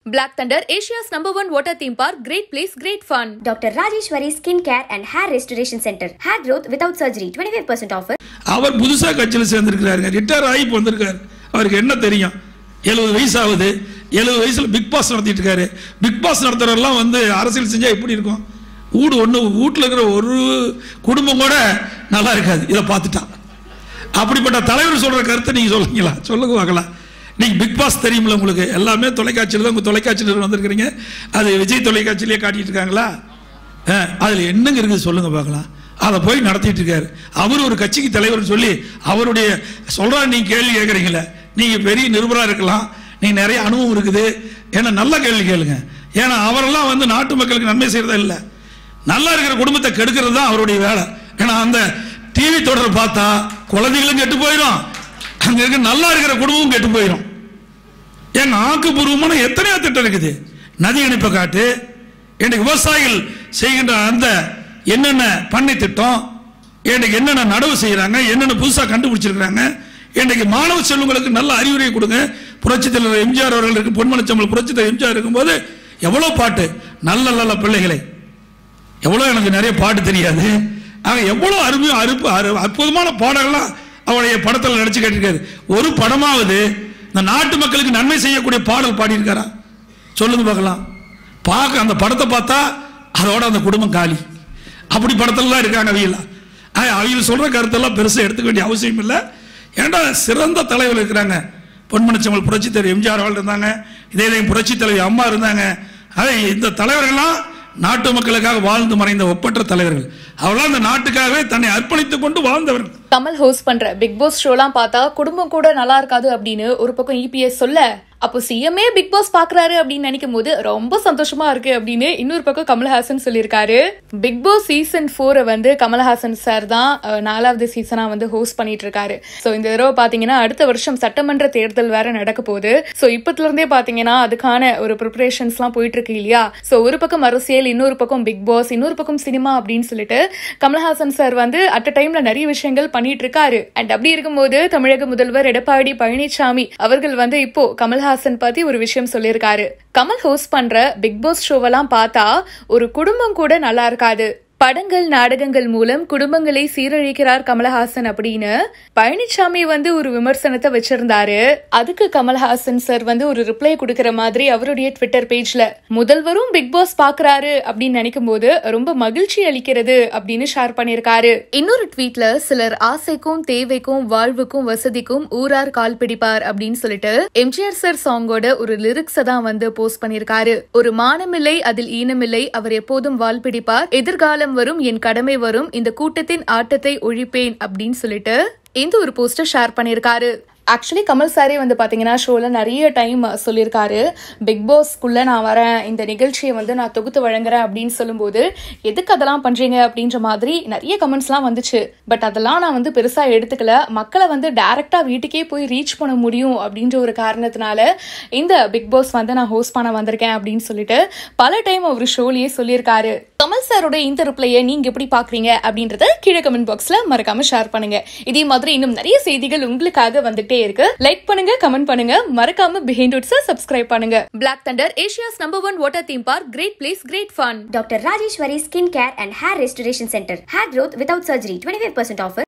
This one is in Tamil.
Black Thunder, Asia's number one water theme park, great place, great fun. Dr. Rajeshwari Skin Care and Hair Restoration Center. Hair growth without surgery. 25% offer. அவர் புதுசா கட்சியில் சேர்ந்திருக்கிறாருங்க ரிட்டையர் ஆகி இப்போ வந்திருக்காரு அவருக்கு என்ன தெரியும் எழுபது வயசு ஆகுது எழுபது வயசுல பிக் பாஸ் நடத்திட்டு இருக்காரு பிக் பாஸ் நடத்துறவரெல்லாம் வந்து அரசியல் செஞ்சா எப்படி இருக்கும் வீடு ஒன்று வீட்டில் இருக்கிற ஒரு குடும்பம் கூட நல்லா இருக்காது இதை பார்த்துட்டா அப்படிப்பட்ட தலைவர் சொல்ற கருத்தை நீங்க சொல்லுங்களா சொல்லுங்க பார்க்கலாம் நீங்க பிக் பாஸ் தெரியுமில்ல உங்களுக்கு எல்லாமே தொலைக்காட்சியில் தான் உங்க தொலைக்காட்சியில் வந்திருக்கிறீங்க அது விஜய் தொலைக்காட்சியிலே காட்டிட்டு இருக்காங்களா அஹ், அதுல என்னங்க இருக்குது சொல்லுங்க பார்க்கலாம் அதை போய் நடத்திட்டு இருக்காரு அவர் ஒரு கட்சிக்கு தலைவர்னு சொல்லி அவருடைய சொல்றா நீங்க கேள்வி கேட்குறீங்களே நீங்க பெரிய நிருபரா இருக்கலாம் நீங்க நிறைய அனுபவம் இருக்குது ஏன்னா நல்ல கேள்வி கேளுங்க ஏன்னா அவரெல்லாம் வந்து நாட்டு மக்களுக்கு நன்மை செய்யறதா இல்லை நல்லா இருக்கிற குடும்பத்தை கெடுக்கிறது தான் அவருடைய வேலை ஏன்னா அந்த டிவி தொடர் பார்த்தா குழந்தைகளும் கெட்டு போயிடும் அங்க இருக்க நல்லா இருக்கிற குடும்பமும் கெட்டு போயிடும் ஏன் ஆக்கப்பூர்வமான எத்தனையோ திட்டம் இருக்குது நதி இணைப்பை காட்டு இன்னைக்கு விவசாயிகள் செய்கின்ற அந்த என்னென்ன பண்ணை திட்டம் இன்னைக்கு என்னென்ன நடவு செய்யறாங்க என்னென்ன புதுசாக கண்டுபிடிச்சிருக்கிறாங்க இன்னைக்கு மாணவ செல்வங்களுக்கு நல்ல அறிவுரை கொடுங்க புரட்சி தலைவர் எம்ஜிஆர் அவர்கள் இருக்கு பொன்மனச்சம்பல் புரட்சி தலைவர் எம்ஜிஆர் இருக்கும்போது எவ்வளோ பாட்டு நல்ல நல்ல பிள்ளைகளை எவ்வளோ எனக்கு நிறைய பாட்டு தெரியாது ஆக எவ்வளோ அருமையும் அருப்பு அரு- அற்புதமான பாடல்கள்லாம் அவருடைய படத்தில் நடிச்சு கேட்டிருக்காரு ஒரு படமாவது இந்த நாட்டு மக்களுக்கு நன்மை செய்யக்கூடிய பாடல் பாடியிருக்காரா சொல்லுங்க பார்க்கலாம் பார்க்க அந்த படத்தை பார்த்தா அதோட அந்த குடும்பம் காலி அப்படி படத்துலலாம் இருக்காங்க அவையெல்லாம் அவங்க சொல்ற கருத்தெல்லாம் பெருசாக எடுத்துக்க வேண்டிய அவசியம் இல்லை ஏன்டா சிறந்த தலைவர் இருக்கிறாங்க பொன்மனச்சம்பல் புரட்சி தலைவர் எம்ஜிஆர் அவர்கள் இருந்தாங்க இதே இதே புரட்சி தலைவர் அம்மா இருந்தாங்க அதே இந்த தலைவர்கள்லாம் நாட்டு மக்களுக்காக வாழ்ந்து மறைந்த ஒப்பற்ற தலைவர்கள் அவர்களாம் இந்த நாட்டுக்காகவே தன்னை அர்ப்பணித்துக் கொண்டு வாழ்ந்தவர்கள் கமல் ஹோஸ்ட் பண்ற பிக் பாஸ் ஷோலாம் பார்த்தா குடும்பம் கூட நல்லா இருக்காது அப்படின்னு ஒரு பக்கம் இபிஎஸ் சொல்ல அப்போ சிஎம்ஏ பிக் பாஸ் பாக்குறாரு அப்படின்னு நினைக்கும் போது ரொம்ப சந்தோஷமா இருக்கு அப்படின்னு இன்னொரு பக்கம் கமல்ஹாசன் சொல்லியிருக்காரு பிக் பாஸ் சீசன் ஃபோரை வந்து கமல்ஹாசன் சார் தான் அஹ், நாலாவது சீசனா வந்து ஹோஸ்ட் பண்ணிட்டு இருக்காரு சோ இந்த தடவை பாத்தீங்கன்னா அடுத்த வருஷம் சட்டமன்ற தேர்தல் வேற நடக்க போகுது சோ இப்பத்துல இருந்தே பாத்தீங்கன்னா அதுக்கான ஒரு ப்ரிப்பரேஷன்ஸ் எல்லாம் போயிட்டு இருக்கு இல்லையா சோ ஒரு பக்கம் அரசியல் இன்னொரு பக்கம் பிக் பாஸ் இன்னொரு பக்கம் சினிமா அப்படின்னு சொல்லிட்டு கமல்ஹாசன் சார் வந்து அட் அ டைம்ல நிறைய விஷயங்கள் பண்ணிட்டு இருக்காரு அண்ட் அப்படி இருக்கும்போது தமிழக முதல்வர் எடப்பாடி பழனிசாமி அவர்கள் வந்து இப்போ கமல்ஹாசன் பத்தி ஒரு விஷயம் சொல்லியிருக்காரு கமல் ஹோஸ்ட் பண்ற பிக் பாஸ் ஷோவெல்லாம் பார்த்தா ஒரு குடும்பம் கூட நல்லா இருக்காது படங்கள் நாடகங்கள் மூலம் குடும்பங்களை சீரழிக்கிறார் கமலஹாசன் அப்படின்னு பழனிசாமி வந்து ஒரு விமர்சனத்தை வச்சிருந்தாரு அதுக்கு கமல்ஹாசன் சார் வந்து ஒரு ரிப்ளை கொடுக்கிற மாதிரி அவருடைய ட்விட்டர் பேஜ்ல முதல்வரும் பிக் பாஸ் பாக்குறாரு அப்படின்னு நினைக்கும் போது ரொம்ப மகிழ்ச்சி அளிக்கிறது அப்படின்னு ஷேர் பண்ணியிருக்காரு இன்னொரு ட்வீட்ல சிலர் ஆசைக்கும் தேவைக்கும் வாழ்வுக்கும் வசதிக்கும் ஊரார் கால் பிடிப்பார் அப்படின்னு சொல்லிட்டு எம்ஜிஆர் சார் சாங்கோட ஒரு லிரிக்ஸ தான் வந்து போஸ்ட் பண்ணியிருக்காரு ஒரு மானமில்லை அதில் ஈனமில்லை அவர் எப்போதும் வால் பிடிப்பார் எதிர்காலம் வரும் என் கடமை வரும் இந்த கூட்டத்தின் ஆட்டத்தை ஒழிப்பேன் அப்படின்னு சொல்லிட்டு இந்த ஒரு போஸ்டர் ஷேர் பண்ணியிருக்காரு ஆக்சுவலி கமல் சாரே வந்து பாத்தீங்கன்னா ஷோல நிறைய டைம் சொல்லியிருக்காரு பிக் பாஸ்க்குள்ள நான் வரேன் இந்த நிகழ்ச்சியை வந்து நான் தொகுத்து வழங்குறேன் அப்படின்னு சொல்லும்போது எதுக்கு அதெல்லாம் பண்றீங்க அப்படின்ற மாதிரி நிறைய கமெண்ட்ஸ்லாம் வந்துச்சு பட் அதெல்லாம் நான் வந்து பெருசா எடுத்துக்கல மக்களை வந்து டைரக்டா வீட்டுக்கே போய் ரீச் பண்ண முடியும் அப்படின்ற ஒரு காரணத்தினால இந்த பிக் பாஸ் வந்து நான் ஹோஸ்ட் பண்ண வந்திருக்கேன் அப்படின்னு சொல்லிட்டு பல டைம் அவர் ஷோலயே சொல்லியிருக்காரு கமல் சாரோட இந்த ரிப்ளையை நீங்க எப்படி பாக்குறீங்க அப்படின்றத கீழே கமெண்ட் பாக்ஸ்ல மறக்காம ஷேர் பண்ணுங்க இதே மாதிரி இன்னும் நிறைய செய்திகள் உங்களுக்காக வந்துட்டே இருக்கு லைக் பண்ணுங்க கமெண்ட் பண்ணுங்க மறக்காம பிஹைண்ட் உட்ஸ சப்ஸ்கிரைப் பண்ணுங்க Black Thunder, Asia's number one water theme park, great place, great fun. Dr. Rajeshwari Skin Care and Hair Restoration Center. Hair growth without surgery. 25% offer.